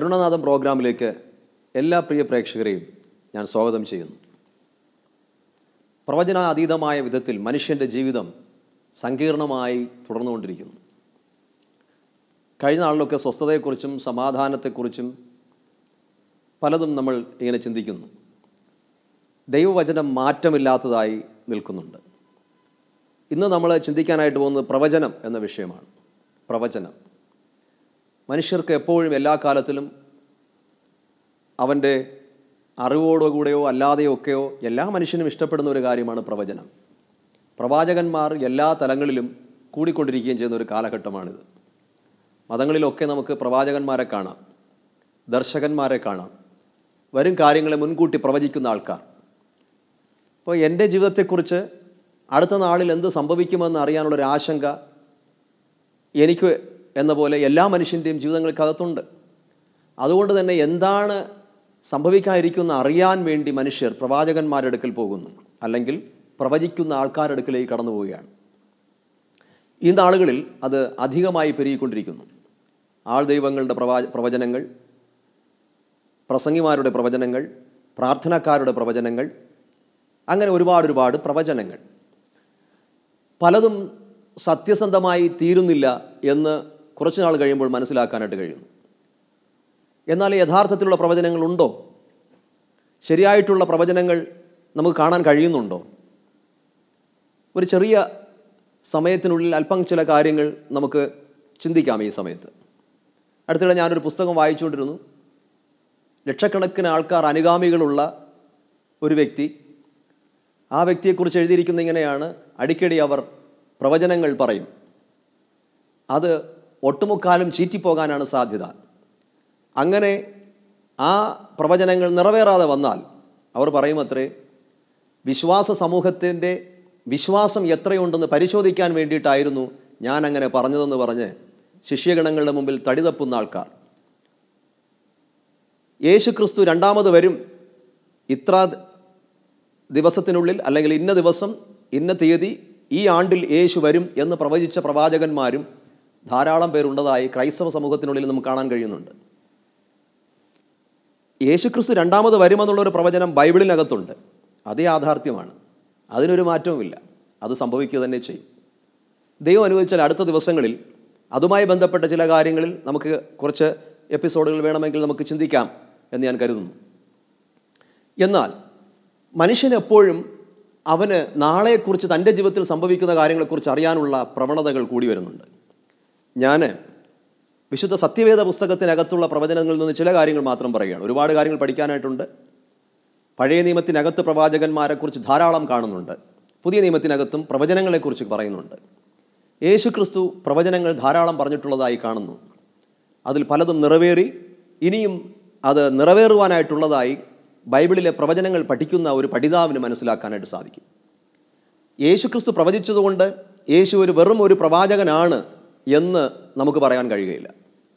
അരുണനാഥം പ്രോഗ്രാമിലേക്ക് എല്ലാ പ്രിയ പ്രേക്ഷകരെയും ഞാൻ സ്വാഗതം ചെയ്യുന്നു പ്രവചനാതീതമായ വിധത്തിൽ മനുഷ്യൻ്റെ ജീവിതം സങ്കീർണമായി തുടർന്നുകൊണ്ടിരിക്കുന്നു കഴിഞ്ഞ നാളിലൊക്കെ സ്വസ്ഥതയെക്കുറിച്ചും സമാധാനത്തെക്കുറിച്ചും പലതും നമ്മൾ ഇങ്ങനെ ചിന്തിക്കുന്നു ദൈവവചനം മാറ്റമില്ലാത്തതായി നിൽക്കുന്നുണ്ട് ഇന്ന് നമ്മൾ ചിന്തിക്കാനായിട്ട് പോകുന്നത് പ്രവചനം എന്ന വിഷയമാണ് പ്രവചനം മനുഷ്യർക്ക് എപ്പോഴും എല്ലാ കാലത്തിലും അവൻ്റെ അറിവോടുകൂടെയോ അല്ലാതെയോ ഒക്കെയോ എല്ലാ മനുഷ്യനും ഇഷ്ടപ്പെടുന്ന ഒരു കാര്യമാണ് പ്രവചനം പ്രവാചകന്മാർ എല്ലാ തലങ്ങളിലും കൂടിക്കൊണ്ടിരിക്കുകയും ചെയ്യുന്ന ഒരു കാലഘട്ടമാണിത് മതങ്ങളിലൊക്കെ നമുക്ക് പ്രവാചകന്മാരെ കാണാം ദർശകന്മാരെ കാണാം വരും കാര്യങ്ങളെ മുൻകൂട്ടി പ്രവചിക്കുന്ന ആൾക്കാർ അപ്പോൾ എൻ്റെ ജീവിതത്തെക്കുറിച്ച് അടുത്ത നാളിൽ എന്ത് സംഭവിക്കുമെന്ന് അറിയാനുള്ളൊരു ആശങ്ക എനിക്ക് എന്ന പോലെ എല്ലാ മനുഷ്യൻ്റെയും ജീവിതങ്ങൾക്കകത്തുണ്ട് അതുകൊണ്ട് തന്നെ എന്താണ് സംഭവിക്കാതിരിക്കുന്ന അറിയാൻ വേണ്ടി മനുഷ്യർ പ്രവാചകന്മാരുടെ അടുക്കൽ പോകുന്നു അല്ലെങ്കിൽ പ്രവചിക്കുന്ന ആൾക്കാരുടെ അടുക്കലേക്ക് കടന്നു പോവുകയാണ് ഈ നാളുകളിൽ അത് അധികമായി പെരുകിക്കൊണ്ടിരിക്കുന്നു ആൾ ദൈവങ്ങളുടെ പ്രവാ പ്രവചനങ്ങൾ പ്രസംഗിമാരുടെ പ്രവചനങ്ങൾ പ്രാർത്ഥനക്കാരുടെ പ്രവചനങ്ങൾ അങ്ങനെ ഒരുപാട് ഒരുപാട് പ്രവചനങ്ങൾ പലതും സത്യസന്ധമായി തീരുന്നില്ല എന്ന് കുറച്ച് നാൾ കഴിയുമ്പോൾ മനസ്സിലാക്കാനായിട്ട് കഴിയുന്നു എന്നാൽ യഥാർത്ഥത്തിലുള്ള പ്രവചനങ്ങളുണ്ടോ ശരിയായിട്ടുള്ള പ്രവചനങ്ങൾ നമുക്ക് കാണാൻ കഴിയുന്നുണ്ടോ ഒരു ചെറിയ സമയത്തിനുള്ളിൽ അല്പം ചില കാര്യങ്ങൾ നമുക്ക് ചിന്തിക്കാം ഈ സമയത്ത് അടുത്തിടെ ഞാനൊരു പുസ്തകം വായിച്ചുകൊണ്ടിരുന്നു ലക്ഷക്കണക്കിന് ആൾക്കാർ അനുഗാമികളുള്ള ഒരു വ്യക്തി ആ വ്യക്തിയെക്കുറിച്ച് എഴുതിയിരിക്കുന്ന ഇങ്ങനെയാണ് അടിക്കടി അവർ പ്രവചനങ്ങൾ പറയും അത് ഒട്ടുമുക്കാലും ചീറ്റിപ്പോകാനാണ് സാധ്യത അങ്ങനെ ആ പ്രവചനങ്ങൾ നിറവേറാതെ വന്നാൽ അവർ പറയുമത്രേ വിശ്വാസ സമൂഹത്തിൻ്റെ വിശ്വാസം എത്രയുണ്ടെന്ന് പരിശോധിക്കാൻ വേണ്ടിയിട്ടായിരുന്നു ഞാൻ അങ്ങനെ പറഞ്ഞതെന്ന് പറഞ്ഞ് ശിഷ്യഗണങ്ങളുടെ മുമ്പിൽ തടിതപ്പുന്ന ആൾക്കാർ യേശു ക്രിസ്തു രണ്ടാമത് വരും ഇത്ര ദിവസത്തിനുള്ളിൽ അല്ലെങ്കിൽ ഇന്ന ദിവസം ഇന്ന തീയതി ഈ ആണ്ടിൽ യേശു വരും എന്ന് പ്രവചിച്ച പ്രവാചകന്മാരും ധാരാളം പേരുണ്ടതായി ക്രൈസ്തവ സമൂഹത്തിനുള്ളിൽ നമുക്ക് കാണാൻ കഴിയുന്നുണ്ട് യേശുക്രിസ്തു രണ്ടാമത് വരുമെന്നുള്ളൊരു പ്രവചനം ബൈബിളിനകത്തുണ്ട് അത് യാഥാർത്ഥ്യമാണ് അതിനൊരു മാറ്റവുമില്ല അത് സംഭവിക്കുക തന്നെ ചെയ്യും ദൈവം അനുവദിച്ചാൽ അടുത്ത ദിവസങ്ങളിൽ അതുമായി ബന്ധപ്പെട്ട ചില കാര്യങ്ങളിൽ നമുക്ക് കുറച്ച് എപ്പിസോഡുകൾ വേണമെങ്കിൽ നമുക്ക് ചിന്തിക്കാം എന്ന് ഞാൻ കരുതുന്നു എന്നാൽ മനുഷ്യൻ എപ്പോഴും അവന് നാളെക്കുറിച്ച് തൻ്റെ ജീവിതത്തിൽ സംഭവിക്കുന്ന കാര്യങ്ങളെക്കുറിച്ച് അറിയാനുള്ള പ്രവണതകൾ കൂടി വരുന്നുണ്ട് ഞാൻ വിശുദ്ധ സത്യവേദ പുസ്തകത്തിനകത്തുള്ള പ്രവചനങ്ങളിൽ നിന്ന് ചില കാര്യങ്ങൾ മാത്രം പറയുകയാണ് ഒരുപാട് കാര്യങ്ങൾ പഠിക്കാനായിട്ടുണ്ട് പഴയ നിയമത്തിനകത്ത് പ്രവാചകന്മാരെക്കുറിച്ച് ധാരാളം കാണുന്നുണ്ട് പുതിയ നിയമത്തിനകത്തും പ്രവചനങ്ങളെക്കുറിച്ച് പറയുന്നുണ്ട് യേശു ക്രിസ്തു പ്രവചനങ്ങൾ ധാരാളം പറഞ്ഞിട്ടുള്ളതായി കാണുന്നു അതിൽ പലതും നിറവേറി ഇനിയും അത് നിറവേറുവാനായിട്ടുള്ളതായി ബൈബിളിലെ പ്രവചനങ്ങൾ പഠിക്കുന്ന ഒരു പഠിതാവിന് മനസ്സിലാക്കാനായിട്ട് സാധിക്കും യേശു ക്രിസ്തു പ്രവചിച്ചതുകൊണ്ട് യേശു ഒരു വെറും ഒരു പ്രവാചകനാണ് എന്ന് നമുക്ക് പറയാൻ കഴിയുകയില്ല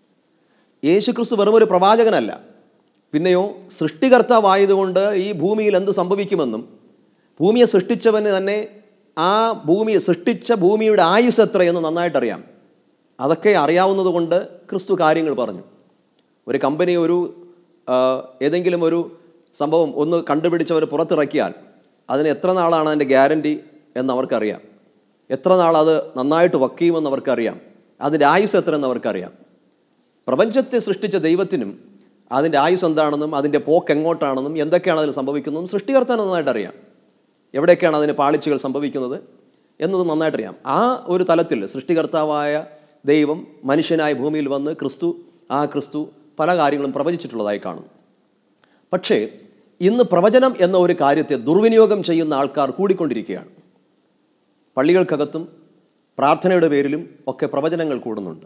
യേശു ക്രിസ്തു വെറും ഒരു പ്രവാചകനല്ല പിന്നെയോ സൃഷ്ടികർത്താവായതുകൊണ്ട് ഈ ഭൂമിയിൽ എന്ത് സംഭവിക്കുമെന്നും ഭൂമിയെ സൃഷ്ടിച്ചവന് തന്നെ ആ ഭൂമി സൃഷ്ടിച്ച ഭൂമിയുടെ ആയുസ് എത്രയെന്ന് നന്നായിട്ടറിയാം അതൊക്കെ അറിയാവുന്നത് കൊണ്ട് ക്രിസ്തു കാര്യങ്ങൾ പറഞ്ഞു ഒരു കമ്പനി ഒരു ആ, ഏതെങ്കിലും ഒരു സംഭവം ഒന്ന് കണ്ടുപിടിച്ചവർ പുറത്തിറക്കിയാൽ അതിന് എത്ര നാളാണ് അതിൻ്റെ ഗ്യാരണ്ടി എന്ന് അവർക്കറിയാം എത്ര നാൾ അത് നന്നായിട്ട് വർക്ക് ചെയ്യുമെന്ന് അവർക്കറിയാം അതിൻ്റെ ആയുസ് എത്ര എന്ന് അവർക്കറിയാം പ്രപഞ്ചത്തെ സൃഷ്ടിച്ച ദൈവത്തിനും അതിൻ്റെ ആയുസ് എന്താണെന്നും അതിൻ്റെ പോക്ക് എങ്ങോട്ടാണെന്നും എന്തൊക്കെയാണ് അതിൽ സംഭവിക്കുന്നതും സൃഷ്ടികർത്താൻ നന്നായിട്ട് അറിയാം എവിടെയൊക്കെയാണ് അതിന് പാളിച്ചകൾ സംഭവിക്കുന്നത് എന്നത് നന്നായിട്ടറിയാം ആ ഒരു തലത്തിൽ സൃഷ്ടികർത്താവായ ദൈവം മനുഷ്യനായ ഭൂമിയിൽ വന്ന് ക്രിസ്തു ആ ക്രിസ്തു പല കാര്യങ്ങളും പ്രവചിച്ചിട്ടുള്ളതായി കാണുന്നു പക്ഷേ ഇന്ന് പ്രവചനം എന്ന ഒരു കാര്യത്തെ ദുർവിനിയോഗം ചെയ്യുന്ന ആൾക്കാർ കൂടിക്കൊണ്ടിരിക്കുകയാണ് പള്ളികൾക്കകത്തും പ്രാർത്ഥനയുടെ പേരിലും ഒക്കെ പ്രവചനങ്ങൾ കൂടുന്നുണ്ട്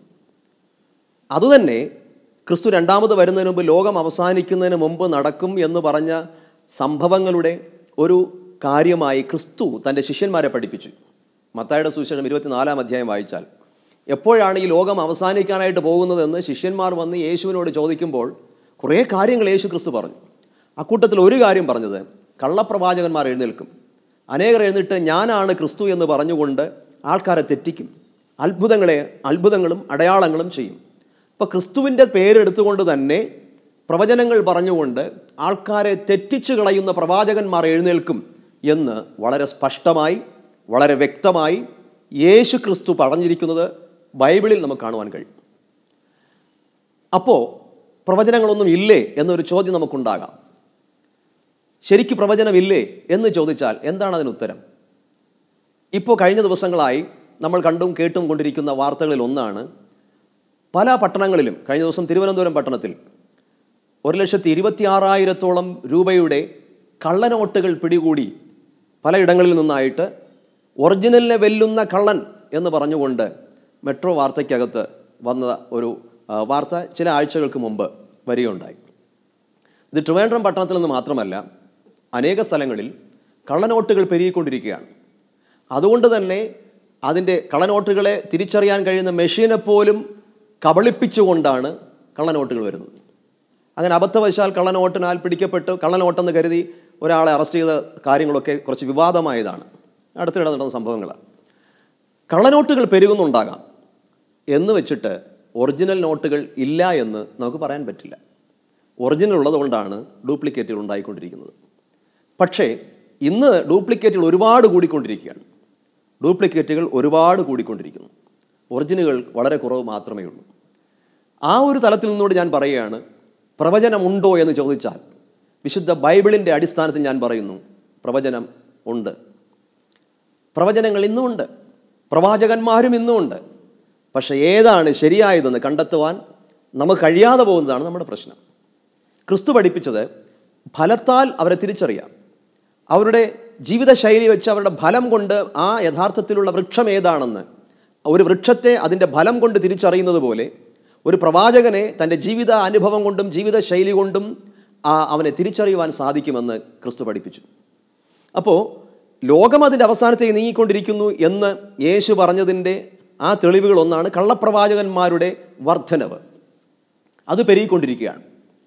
അതുതന്നെ ക്രിസ്തു രണ്ടാമത് വരുന്നതിന് മുമ്പ് ലോകം അവസാനിക്കുന്നതിന് മുമ്പ് നടക്കും എന്ന് പറഞ്ഞ സംഭവങ്ങളുടെ ഒരു കാര്യമായി ക്രിസ്തു തൻ്റെ ശിഷ്യന്മാരെ പഠിപ്പിച്ചു മത്തായുടെ സുവിശേഷം ഇരുപത്തിനാലാം അധ്യായം വായിച്ചാൽ എപ്പോഴാണ് ഈ ലോകം അവസാനിക്കാനായിട്ട് പോകുന്നതെന്ന് ശിഷ്യന്മാർ വന്ന് യേശുവിനോട് ചോദിക്കുമ്പോൾ കുറേ കാര്യങ്ങൾ യേശു ക്രിസ്തു പറഞ്ഞു അക്കൂട്ടത്തിൽ ഒരു കാര്യം പറഞ്ഞത് കള്ളപ്രവാചകന്മാർ എഴുന്നേൽക്കും അനേകർ എഴുന്നിട്ട് ഞാനാണ് ക്രിസ്തു എന്ന് പറഞ്ഞുകൊണ്ട് ആൾക്കാരെ തെറ്റിക്കും അത്ഭുതങ്ങളെ അത്ഭുതങ്ങളും അടയാളങ്ങളും ചെയ്യും അപ്പോൾ ക്രിസ്തുവിൻ്റെ പേരെടുത്തുകൊണ്ട് തന്നെ പ്രവചനങ്ങൾ പറഞ്ഞുകൊണ്ട് ആൾക്കാരെ തെറ്റിച്ചു കളയുന്ന പ്രവാചകന്മാർ എഴുന്നേൽക്കും എന്ന് വളരെ സ്പഷ്ടമായി വളരെ വ്യക്തമായി യേശു ക്രിസ്തു പറഞ്ഞിരിക്കുന്നത് ബൈബിളിൽ നമുക്ക് കാണുവാൻ കഴിയും അപ്പോൾ പ്രവചനങ്ങളൊന്നും ഇല്ലേ എന്നൊരു ചോദ്യം നമുക്കുണ്ടാകാം ശരിക്ക് പ്രവചനമില്ലേ എന്ന് ചോദിച്ചാൽ എന്താണ് അതിന് ഉത്തരം ഇപ്പോൾ കഴിഞ്ഞ ദിവസങ്ങളായി നമ്മൾ കണ്ടും കേട്ടും കൊണ്ടിരിക്കുന്ന വാർത്തകളിൽ ഒന്നാണ് പല പട്ടണങ്ങളിലും കഴിഞ്ഞ ദിവസം തിരുവനന്തപുരം പട്ടണത്തിൽ ഒരു ലക്ഷത്തി ഇരുപത്തി ആറായിരത്തോളം രൂപയുടെ കള്ളനോട്ടുകൾ പിടികൂടി പലയിടങ്ങളിൽ നിന്നായിട്ട് ഒറിജിനലിനെ വെല്ലുന്ന കള്ളൻ എന്ന് പറഞ്ഞുകൊണ്ട് മെട്രോ വാർത്തയ്ക്കകത്ത് വന്ന ഒരു ആ, വാർത്ത ചില ആഴ്ചകൾക്ക് മുമ്പ് വരികയുണ്ടായി ഇത് ട്രിവാൻഡ്രം പട്ടണത്തിൽ നിന്ന് മാത്രമല്ല അനേക സ്ഥലങ്ങളിൽ കള്ളനോട്ടുകൾ പെരുകിക്കൊണ്ടിരിക്കുകയാണ് അതുകൊണ്ട് തന്നെ അതിൻ്റെ കള്ളനോട്ടുകളെ തിരിച്ചറിയാൻ കഴിയുന്ന മെഷീനെ പോലും കബളിപ്പിച്ചുകൊണ്ടാണ് കള്ളനോട്ടുകൾ വരുന്നത് അങ്ങനെ അബദ്ധവശാൽ കള്ളനോട്ടിനാൽ പിടിക്കപ്പെട്ട് കള്ളനോട്ടെന്ന് കരുതി ഒരാളെ അറസ്റ്റ് ചെയ്ത കാര്യങ്ങളൊക്കെ കുറച്ച് വിവാദമായതാണ് അടുത്തിടെ നടന്ന സംഭവങ്ങളാണ് കള്ളനോട്ടുകൾ പെരുകുന്നുണ്ടാകാം എന്ന് വെച്ചിട്ട് ഒറിജിനൽ നോട്ടുകൾ ഇല്ല എന്ന് നമുക്ക് പറയാൻ പറ്റില്ല ഒറിജിനൽ ഉള്ളതുകൊണ്ടാണ് ഡ്യൂപ്ലിക്കേറ്റുകൾ ഉണ്ടായിക്കൊണ്ടിരിക്കുന്നത് പക്ഷേ ഇന്ന് ഡ്യൂപ്ലിക്കേറ്റുകൾ ഒരുപാട് കൂടിക്കൊണ്ടിരിക്കുകയാണ് ഡ്യൂപ്ലിക്കേറ്റുകൾ ഒരുപാട് കൂടിക്കൊണ്ടിരിക്കുന്നു ഒറിജിനുകൾ വളരെ കുറവ് മാത്രമേ ഉള്ളൂ ആ ഒരു തലത്തിൽ നിന്നുകൊണ്ട് ഞാൻ പറയുകയാണ് പ്രവചനമുണ്ടോ എന്ന് ചോദിച്ചാൽ വിശുദ്ധ ബൈബിളിൻ്റെ അടിസ്ഥാനത്തിൽ ഞാൻ പറയുന്നു പ്രവചനം ഉണ്ട് പ്രവചനങ്ങൾ ഇന്നുമുണ്ട് പ്രവാചകന്മാരും ഇന്നുമുണ്ട് പക്ഷേ ഏതാണ് ശരിയായതെന്ന് കണ്ടെത്തുവാൻ നമുക്ക് കഴിയാതെ പോകുന്നതാണ് നമ്മുടെ പ്രശ്നം ക്രിസ്തു പഠിപ്പിച്ചത് ഫലത്താൽ അവരെ തിരിച്ചറിയാം അവരുടെ ജീവിതശൈലി വെച്ച് അവരുടെ ഫലം കൊണ്ട് ആ യഥാർത്ഥത്തിലുള്ള വൃക്ഷം ഏതാണെന്ന് ഒരു വൃക്ഷത്തെ അതിൻ്റെ ഫലം കൊണ്ട് തിരിച്ചറിയുന്നത് പോലെ ഒരു പ്രവാചകനെ തൻ്റെ ജീവിത അനുഭവം കൊണ്ടും ജീവിത ശൈലി കൊണ്ടും ആ അവനെ തിരിച്ചറിയുവാൻ സാധിക്കുമെന്ന് ക്രിസ്തു പഠിപ്പിച്ചു അപ്പോൾ ലോകം അതിൻ്റെ അവസാനത്തേക്ക് നീങ്ങിക്കൊണ്ടിരിക്കുന്നു എന്ന് യേശു പറഞ്ഞതിൻ്റെ ആ തെളിവുകളൊന്നാണ് കള്ളപ്രവാചകന്മാരുടെ വർധനവ് അത് പെരുകിക്കൊണ്ടിരിക്കുകയാണ്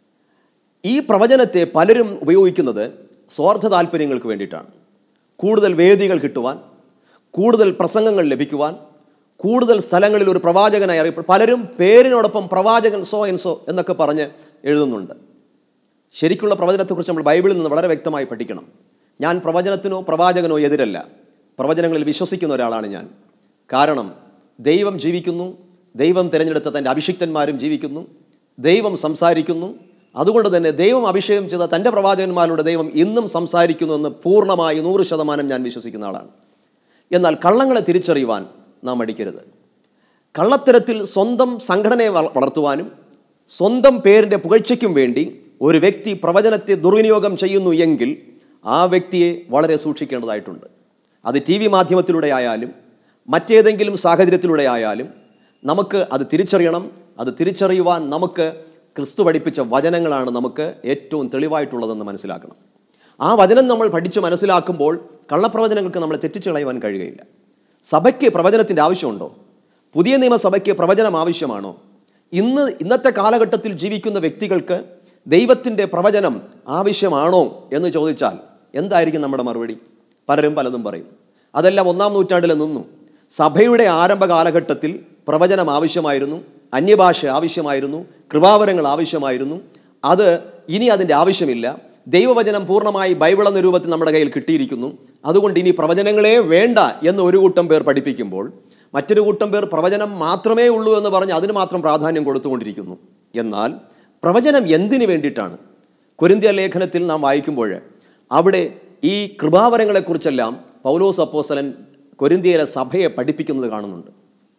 ഈ പ്രവചനത്തെ പലരും ഉപയോഗിക്കുന്നത് സ്വാർത്ഥ താല്പര്യങ്ങൾക്ക് വേണ്ടിയിട്ടാണ് കൂടുതൽ വേദികൾ കിട്ടുവാൻ കൂടുതൽ പ്രസംഗങ്ങൾ ലഭിക്കുവാൻ കൂടുതൽ സ്ഥലങ്ങളിൽ ഒരു പ്രവാചകനായി അറിയപ്പെടും പലരും പേരിനോടൊപ്പം പ്രവാചകൻ സോ എൻ സോ എന്നൊക്കെ പറഞ്ഞ് എഴുതുന്നുണ്ട് ശരിക്കുള്ള പ്രവചനത്തെക്കുറിച്ച് നമ്മൾ ബൈബിളിൽ നിന്ന് വളരെ വ്യക്തമായി പഠിക്കണം ഞാൻ പ്രവചനത്തിനോ പ്രവാചകനോ എതിരല്ല പ്രവചനങ്ങളിൽ വിശ്വസിക്കുന്ന ഒരാളാണ് ഞാൻ കാരണം ദൈവം ജീവിക്കുന്നു ദൈവം തിരഞ്ഞെടുത്ത തൻ്റെ അഭിഷിക്തന്മാരും ജീവിക്കുന്നു ദൈവം സംസാരിക്കുന്നു അതുകൊണ്ട് തന്നെ ദൈവം അഭിഷേകം ചെയ്ത തൻ്റെ പ്രവാചകന്മാരുടെ ദൈവം ഇന്നും സംസാരിക്കുന്നു എന്ന് പൂർണ്ണമായി നൂറ് ശതമാനം ഞാൻ വിശ്വസിക്കുന്ന ആളാണ് എന്നാൽ കള്ളങ്ങളെ തിരിച്ചറിയുവാൻ നാം മടിക്കരുത് കള്ളത്തരത്തിൽ സ്വന്തം സംഘടനയെ വള- വളർത്തുവാനും സ്വന്തം പേരിൻ്റെ പുകഴ്ചയ്ക്കും വേണ്ടി ഒരു വ്യക്തി പ്രവചനത്തെ ദുർവിനിയോഗം ചെയ്യുന്നു എങ്കിൽ ആ വ്യക്തിയെ വളരെ സൂക്ഷിക്കേണ്ടതായിട്ടുണ്ട് അത് ടി വി മാധ്യമത്തിലൂടെ ആയാലും മറ്റേതെങ്കിലും സാഹചര്യത്തിലൂടെ ആയാലും നമുക്ക് അത് തിരിച്ചറിയണം അത് തിരിച്ചറിയുവാൻ നമുക്ക് ക്രിസ്തു പഠിപ്പിച്ച വചനങ്ങളാണ് നമുക്ക് ഏറ്റവും തെളിവായിട്ടുള്ളതെന്ന് മനസ്സിലാക്കണം ആ വചനം നമ്മൾ പഠിച്ച് മനസ്സിലാക്കുമ്പോൾ കള്ളപ്രവചനങ്ങൾക്ക് നമ്മളെ തെറ്റിച്ച് കളയുവാൻ കഴിയുകയില്ല സഭയ്ക്ക് പ്രവചനത്തിൻ്റെ ആവശ്യമുണ്ടോ പുതിയ നിയമസഭയ്ക്ക് പ്രവചനം ആവശ്യമാണോ ഇന്ന് ഇന്നത്തെ കാലഘട്ടത്തിൽ ജീവിക്കുന്ന വ്യക്തികൾക്ക് ദൈവത്തിൻ്റെ പ്രവചനം ആവശ്യമാണോ എന്ന് ചോദിച്ചാൽ എന്തായിരിക്കും നമ്മുടെ മറുപടി പലരും പലതും പറയും അതെല്ലാം ഒന്നാം നൂറ്റാണ്ടിൽ നിന്നു സഭയുടെ ആരംഭ കാലഘട്ടത്തിൽ പ്രവചനം ആവശ്യമായിരുന്നു അന്യഭാഷ ആവശ്യമായിരുന്നു കൃപാവരങ്ങൾ ആവശ്യമായിരുന്നു അത് ഇനി അതിൻ്റെ ആവശ്യമില്ല ദൈവവചനം പൂർണ്ണമായി ബൈബിൾ എന്ന രൂപത്തിൽ നമ്മുടെ കയ്യിൽ കിട്ടിയിരിക്കുന്നു അതുകൊണ്ട് ഇനി പ്രവചനങ്ങളെ വേണ്ട എന്ന് ഒരു കൂട്ടം പേർ പഠിപ്പിക്കുമ്പോൾ മറ്റൊരു കൂട്ടം പേർ പ്രവചനം മാത്രമേ ഉള്ളൂ എന്ന് പറഞ്ഞ് അതിന് മാത്രം പ്രാധാന്യം കൊടുത്തുകൊണ്ടിരിക്കുന്നു എന്നാൽ പ്രവചനം എന്തിനു വേണ്ടിയിട്ടാണ് കൊരിന്ത്യ ലേഖനത്തിൽ നാം വായിക്കുമ്പോൾ അവിടെ ഈ കൃപാവരങ്ങളെക്കുറിച്ചെല്ലാം പൗലോസ് അപ്പോസലൻ കൊരിന്ത്യയിലെ സഭയെ പഠിപ്പിക്കുന്നത് കാണുന്നുണ്ട്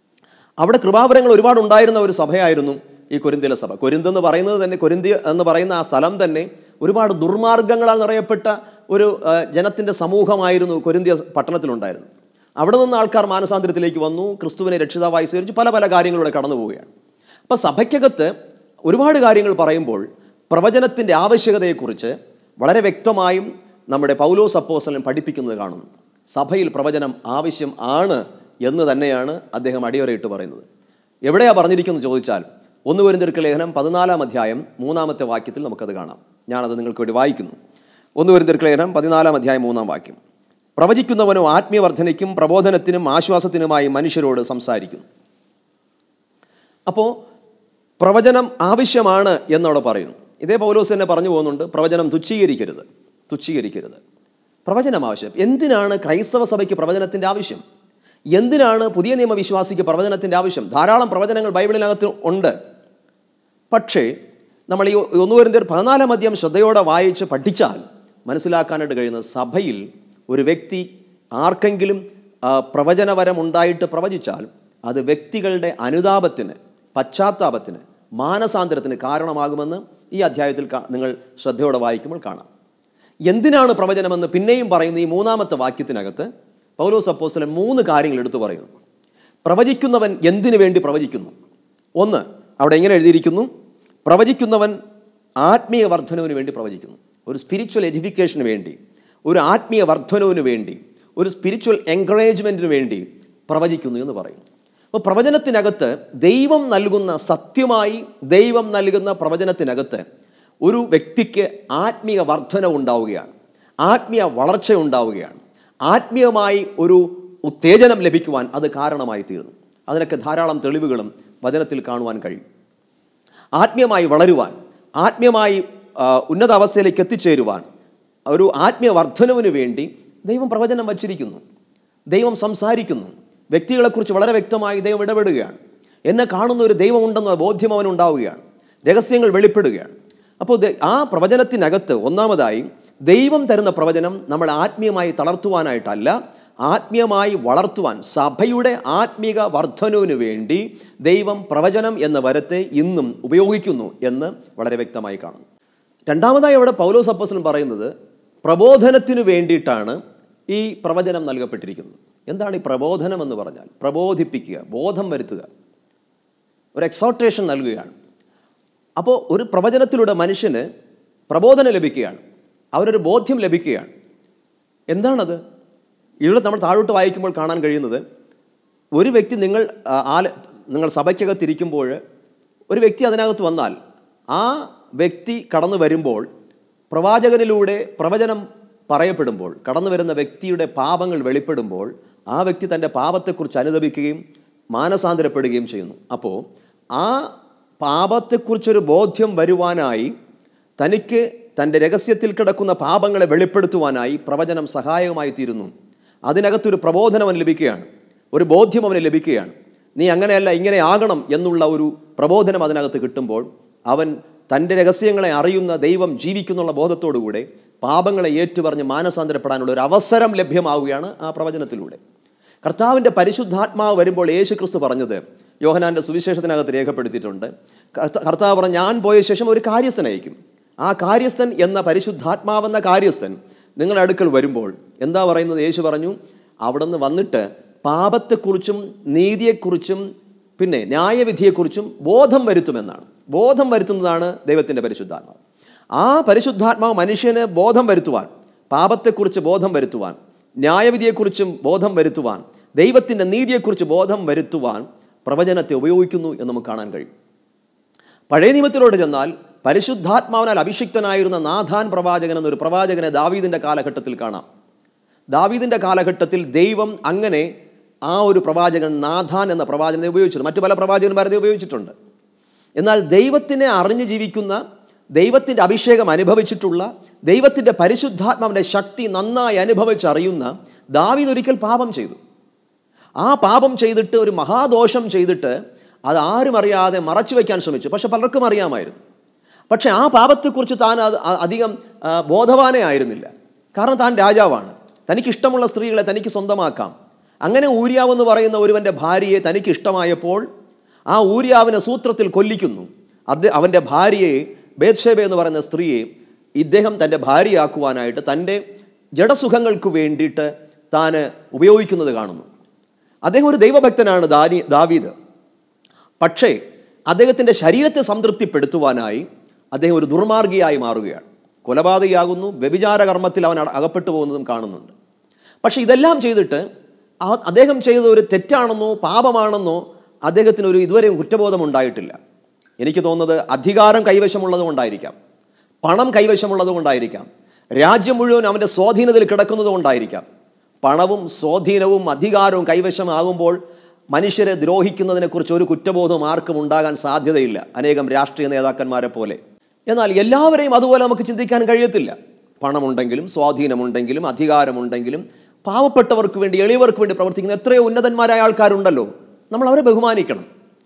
അവിടെ കൃപാവരങ്ങൾ ഒരുപാട് ഉണ്ടായിരുന്ന ഒരു സഭയായിരുന്നു ഈ കൊരിന്ത്യയിലെ സഭ കൊരിന്ത് എന്ന് പറയുന്നത് തന്നെ കൊരിന്ത്യ എന്ന് പറയുന്ന ആ സ്ഥലം തന്നെ ഒരുപാട് ദുർമാർഗങ്ങളാൽ നിറയപ്പെട്ട ഒരു ആ, ജനത്തിൻ്റെ സമൂഹമായിരുന്നു കൊരിന്ത്യ പട്ടണത്തിലുണ്ടായിരുന്നത് അവിടെ നിന്ന് ആൾക്കാർ മാനസാന്തരത്തിലേക്ക് വന്നു ക്രിസ്തുവിനെ രക്ഷിതാവായി സ്വീകരിച്ച് പല പല കാര്യങ്ങളിലൂടെ കടന്നു പോവുകയാണ് അപ്പോൾ സഭയ്ക്കകത്ത് ഒരുപാട് കാര്യങ്ങൾ പറയുമ്പോൾ പ്രവചനത്തിൻ്റെ ആവശ്യകതയെക്കുറിച്ച് വളരെ വ്യക്തമായും നമ്മുടെ പൗലോസ് അപ്പോസലൻ പഠിപ്പിക്കുന്നത് കാണുന്നു സഭയിൽ പ്രവചനം ആവശ്യം ആണ് എന്ന് തന്നെയാണ് അദ്ദേഹം അടിവരയിട്ട് പറയുന്നത് എവിടെയാ പറഞ്ഞിരിക്കുന്നത് ചോദിച്ചാൽ ഒന്ന് വരുന്നതിർക്ക് ലേഖനം പതിനാലാം അധ്യായം മൂന്നാമത്തെ വാക്യത്തിൽ നമുക്കത് കാണാം ഞാനത് നിങ്ങൾക്ക് വേണ്ടി വായിക്കുന്നു ഒന്ന് വരുന്നതിർക്ക് ലേഖനം പതിനാലാം അധ്യായം മൂന്നാം വാക്യം പ്രവചിക്കുന്നവനോ ആത്മീയവർദ്ധനയ്ക്കും പ്രബോധനത്തിനും ആശ്വാസത്തിനുമായി മനുഷ്യരോട് സംസാരിക്കുന്നു അപ്പോൾ പ്രവചനം ആവശ്യമാണ് എന്നവിടെ പറയുന്നു ഇതേ പൗലോസ് തന്നെ പറഞ്ഞു പോകുന്നുണ്ട് പ്രവചനം തുച്ഛീകരിക്കരുത് തുച്ഛീകരിക്കരുത് പ്രവചനം ആവശ്യം എന്തിനാണ് ക്രൈസ്തവ സഭയ്ക്ക് പ്രവചനത്തിൻ്റെ ആവശ്യം എന്തിനാണ് പുതിയ നിയമവിശ്വാസിക്ക് പ്രവചനത്തിൻ്റെ ആവശ്യം ധാരാളം പ്രവചനങ്ങൾ ബൈബിളിനകത്ത് ഉണ്ട് പക്ഷേ നമ്മൾ ഈ ഒന്ന് വരുന്ന പതിനാലാം അധ്യായം ശ്രദ്ധയോടെ വായിച്ച് പഠിച്ചാൽ മനസ്സിലാക്കാനായിട്ട് കഴിയുന്നത് സഭയിൽ ഒരു വ്യക്തി ആർക്കെങ്കിലും ആ, പ്രവചനവരം ഉണ്ടായിട്ട് പ്രവചിച്ചാൽ അത് വ്യക്തികളുടെ അനുതാപത്തിന് പശ്ചാത്താപത്തിന് മാനസാന്തരത്തിന് കാരണമാകുമെന്ന് ഈ അധ്യായത്തിൽ കാ- നിങ്ങൾ ശ്രദ്ധയോടെ വായിക്കുമ്പോൾ കാണാം എന്തിനാണ് പ്രവചനമെന്ന് പിന്നെയും പറയുന്ന ഈ മൂന്നാമത്തെ വാക്യത്തിനകത്ത് പൗലോസ് അപ്പോസ്തലൻ മൂന്ന് കാര്യങ്ങൾ എടുത്തു പറയുന്നു പ്രവചിക്കുന്നവൻ എന്തിനു വേണ്ടി പ്രവചിക്കുന്നു ഒന്ന് അവിടെ എങ്ങനെ എഴുതിയിരിക്കുന്നു പ്രവചിക്കുന്നവൻ ആത്മീയ വർധനവിന് വേണ്ടി പ്രവചിക്കുന്നു ഒരു സ്പിരിച്വൽ എഡ്യൂക്കേഷന് വേണ്ടി ഒരു ആത്മീയ വർധനവിന് വേണ്ടി ഒരു സ്പിരിച്വൽ എൻകറേജ്മെൻറ്റിന് വേണ്ടി പ്രവചിക്കുന്നു എന്ന് പറയും അപ്പോൾ പ്രവചനത്തിനകത്ത് ദൈവം നൽകുന്ന സത്യമായി ദൈവം നൽകുന്ന പ്രവചനത്തിനകത്ത് ഒരു വ്യക്തിക്ക് ആത്മീയ വർധന ഉണ്ടാവുകയാണ് ആത്മീയ വളർച്ച ഉണ്ടാവുകയാണ് ആത്മീയമായി ഒരു ഉത്തേജനം ലഭിക്കുവാൻ അത് കാരണമായി തീർന്നു അതിനൊക്കെ ധാരാളം തെളിവുകളും വചനത്തിൽ കാണുവാൻ കഴിയും ആത്മീയമായി വളരുവാൻ ആത്മീയമായി ആ, ഉന്നത അവസ്ഥയിലേക്ക് എത്തിച്ചേരുവാൻ ഒരു ആത്മീയ വർധനവിന് വേണ്ടി ദൈവം പ്രവചനം വച്ചിരിക്കുന്നു ദൈവം സംസാരിക്കുന്നു വ്യക്തികളെക്കുറിച്ച് വളരെ വ്യക്തമായി ദൈവം ഇടപെടുകയാണ് എന്നെ കാണുന്ന ഒരു ദൈവമുണ്ടെന്ന ബോധ്യം അവനുണ്ടാവുകയാണ് രഹസ്യങ്ങൾ വെളിപ്പെടുകയാണ് അപ്പോൾ ദ- ആ പ്രവചനത്തിനകത്ത് ഒന്നാമതായി ദൈവം തരുന്ന പ്രവചനം നമ്മളെ ആത്മീയമായി തളർത്തുവാനായിട്ടല്ല ആത്മീയമായി വളർത്തുവാൻ സഭയുടെ ആത്മീക വർധനവിന് വേണ്ടി ദൈവം പ്രവചനം എന്ന വരത്തെ ഇന്നും ഉപയോഗിക്കുന്നു എന്ന് വളരെ വ്യക്തമായി കാണുന്നു രണ്ടാമതായി അവിടെ പൗലോസ് അപ്പോസ്തലൻ പറയുന്നത് പ്രബോധനത്തിന് വേണ്ടിയിട്ടാണ് ഈ പ്രവചനം നൽകപ്പെട്ടിരിക്കുന്നത് എന്താണ് ഈ പ്രബോധനം എന്ന് പറഞ്ഞാൽ പ്രബോധിപ്പിക്കുക ബോധം വരുത്തുക ഒരു എക്സോട്ടേഷൻ നൽകുകയാണ് അപ്പോൾ ഒരു പ്രവചനത്തിലൂടെ മനുഷ്യന് പ്രബോധനം ലഭിക്കുകയാണ് അവനൊരു ബോധ്യം ലഭിക്കുകയാണ് എന്താണത് ഇവിടെ നമ്മൾ താഴോട്ട് വായിക്കുമ്പോൾ കാണാൻ കഴിയുന്നത് ഒരു വ്യക്തി നിങ്ങൾ ആ, ആല നിങ്ങൾ സഭയ്ക്കകത്തിരിക്കുമ്പോൾ ഒരു വ്യക്തി അതിനകത്ത് വന്നാൽ ആ വ്യക്തി കടന്നു വരുമ്പോൾ പ്രവാചകനിലൂടെ പ്രവചനം പറയപ്പെടുമ്പോൾ കടന്നു വരുന്ന വ്യക്തിയുടെ പാപങ്ങൾ വെളിപ്പെടുമ്പോൾ ആ വ്യക്തി തൻ്റെ പാപത്തെക്കുറിച്ച് അനുദപിക്കുകയും മാനസാന്തരപ്പെടുകയും ചെയ്യുന്നു അപ്പോൾ ആ പാപത്തെക്കുറിച്ചൊരു ബോധ്യം വരുവാനായി തനിക്ക് തൻ്റെ രഹസ്യത്തിൽ കിടക്കുന്ന പാപങ്ങളെ വെളിപ്പെടുത്തുവാനായി പ്രവചനം സഹായകമായി തീരുന്നു അതിനകത്തൊരു പ്രബോധനം അവന് ലഭിക്കുകയാണ് ഒരു ബോധ്യം അവന് ലഭിക്കുകയാണ് നീ അങ്ങനെയല്ല ഇങ്ങനെ ആകണം എന്നുള്ള ഒരു പ്രബോധനം അതിനകത്ത് കിട്ടുമ്പോൾ അവൻ തൻ്റെ രഹസ്യങ്ങളെ അറിയുന്ന ദൈവം ജീവിക്കുന്നുള്ള ബോധത്തോടുകൂടെ പാപങ്ങളെ ഏറ്റുപറഞ്ഞ് മാനസാന്തരപ്പെടാനുള്ള ഒരു അവസരം ലഭ്യമാവുകയാണ് ആ പ്രവചനത്തിലൂടെ കർത്താവിൻ്റെ പരിശുദ്ധാത്മാവ് വരുമ്പോൾ യേശു ക്രിസ്തു പറഞ്ഞത് യോഹനാന്റെ സുവിശേഷത്തിനകത്ത് രേഖപ്പെടുത്തിയിട്ടുണ്ട് കർത്ത- കർത്താവ് പറഞ്ഞ ഞാൻ പോയ ശേഷം ഒരു കാര്യസ്ഥൻ അയക്കും ആ കാര്യസ്ഥൻ എന്ന പരിശുദ്ധാത്മാവെന്ന കാര്യസ്ഥൻ നിങ്ങളുടെ അടുക്കൽ വരുമ്പോൾ എന്താ പറയുന്നത് യേശു പറഞ്ഞു അവിടുന്ന് വന്നിട്ട് പാപത്തെക്കുറിച്ചും നീതിയെക്കുറിച്ചും പിന്നെ ന്യായവിധിയെക്കുറിച്ചും ബോധം വരുത്തുമെന്നാണ് ബോധം വരുത്തുന്നതാണ് ദൈവത്തിൻ്റെ പരിശുദ്ധാത്മാവ് ആ പരിശുദ്ധാത്മാവ് മനുഷ്യന് ബോധം വരുത്തുവാൻ പാപത്തെക്കുറിച്ച് ബോധം വരുത്തുവാൻ ന്യായവിധിയെക്കുറിച്ചും ബോധം വരുത്തുവാൻ ദൈവത്തിൻ്റെ നീതിയെക്കുറിച്ച് ബോധം വരുത്തുവാൻ പ്രവചനത്തെ ഉപയോഗിക്കുന്നു എന്ന് നമുക്ക് കാണാൻ കഴിയും പഴയ നിയമത്തിലോട് ചെന്നാൽ പരിശുദ്ധാത്മാവിനാൽ അഭിഷിക്തനായിരുന്ന നാഥാൻ പ്രവാചകൻ എന്നൊരു പ്രവാചകനെ ദാവീദിൻ്റെ കാലഘട്ടത്തിൽ കാണാം ദാവീദിൻ്റെ കാലഘട്ടത്തിൽ ദൈവം അങ്ങനെ ആ ഒരു പ്രവാചകൻ നാഥാൻ എന്ന പ്രവാചകനെ ഉപയോഗിച്ചിട്ടുണ്ട് മറ്റു പല പ്രവാചകന്മാരെ ഉപയോഗിച്ചിട്ടുണ്ട് എന്നാൽ ദൈവത്തിനെ അറിഞ്ഞു ജീവിക്കുന്ന ദൈവത്തിൻ്റെ അഭിഷേകം അനുഭവിച്ചിട്ടുള്ള ദൈവത്തിൻ്റെ പരിശുദ്ധാത്മാവിൻ്റെ ശക്തി നന്നായി അനുഭവിച്ചറിയുന്ന ദാവീദ് ഒരിക്കൽ പാപം ചെയ്തു ആ പാപം ചെയ്തിട്ട് ഒരു മഹാദോഷം ചെയ്തിട്ട് അത് ആരും അറിയാതെ മറച്ചു വയ്ക്കാൻ ശ്രമിച്ചു പക്ഷെ പലർക്കും അറിയാമായിരുന്നു പക്ഷെ ആ പാപത്തെക്കുറിച്ച് താൻ അത് അ- അധികം ആ, ബോധവാനേ ആയിരുന്നില്ല കാരണം താൻ രാജാവാണ് തനിക്ക് ഇഷ്ടമുള്ള സ്ത്രീകളെ തനിക്ക് സ്വന്തമാക്കാം അങ്ങനെ ഊര്യാവ് എന്ന് പറയുന്ന ഒരുവൻ്റെ ഭാര്യയെ തനിക്ക് ഇഷ്ടമായപ്പോൾ ആ ഊര്യാവിനെ സൂത്രത്തിൽ കൊല്ലിക്കുന്നു അത് അവൻ്റെ ഭാര്യയെ ബേത്ഷേബ എന്ന് പറയുന്ന സ്ത്രീയെ ഇദ്ദേഹം തൻ്റെ ഭാര്യയാക്കുവാനായിട്ട് തൻ്റെ ജഡസുഖങ്ങൾക്ക് വേണ്ടിയിട്ട് താൻ ഉപയോഗിക്കുന്നത് കാണുന്നു അദ്ദേഹം ഒരു ദൈവഭക്തനാണ് ദാനി ദാവീദ് പക്ഷേ അദ്ദേഹത്തിൻ്റെ ശരീരത്തെ സംതൃപ്തിപ്പെടുത്തുവാനായി അദ്ദേഹം ഒരു ദുർമാർഗിയായി മാറുകയാണ് കൊലപാതകയാകുന്നു വ്യഭിചാര കർമ്മത്തിൽ അവൻ അട- അകപ്പെട്ടു പോകുന്നതും കാണുന്നുണ്ട് പക്ഷേ ഇതെല്ലാം ചെയ്തിട്ട് ആ- അദ്ദേഹം ചെയ്തത് ഒരു തെറ്റാണെന്നോ പാപമാണെന്നോ അദ്ദേഹത്തിന് ഒരു ഇതുവരെയും കുറ്റബോധം ഉണ്ടായിട്ടില്ല എനിക്ക് തോന്നുന്നത് അധികാരം കൈവശമുള്ളത് കൊണ്ടായിരിക്കാം പണം കൈവശമുള്ളത് കൊണ്ടായിരിക്കാം രാജ്യം മുഴുവൻ അവൻ്റെ സ്വാധീനത്തിൽ കിടക്കുന്നത് കൊണ്ടായിരിക്കാം പണവും സ്വാധീനവും അധികാരവും കൈവശമാകുമ്പോൾ മനുഷ്യരെ ദ്രോഹിക്കുന്നതിനെക്കുറിച്ച് ഒരു കുറ്റബോധവും ആർക്കും ഉണ്ടാകാൻ സാധ്യതയില്ല അനേകം രാഷ്ട്രീയ നേതാക്കന്മാരെ പോലെ എന്നാൽ എല്ലാവരെയും അതുപോലെ നമുക്ക് ചിന്തിക്കാൻ കഴിയത്തില്ല പണമുണ്ടെങ്കിലും സ്വാധീനമുണ്ടെങ്കിലും അധികാരമുണ്ടെങ്കിലും പാവപ്പെട്ടവർക്ക് വേണ്ടി എളിയവർക്ക് വേണ്ടി പ്രവർത്തിക്കുന്ന എത്രയോ ഉന്നതന്മാരായ ആൾക്കാരുണ്ടല്ലോ നമ്മൾ അവരെ ബഹുമാനിക്കണം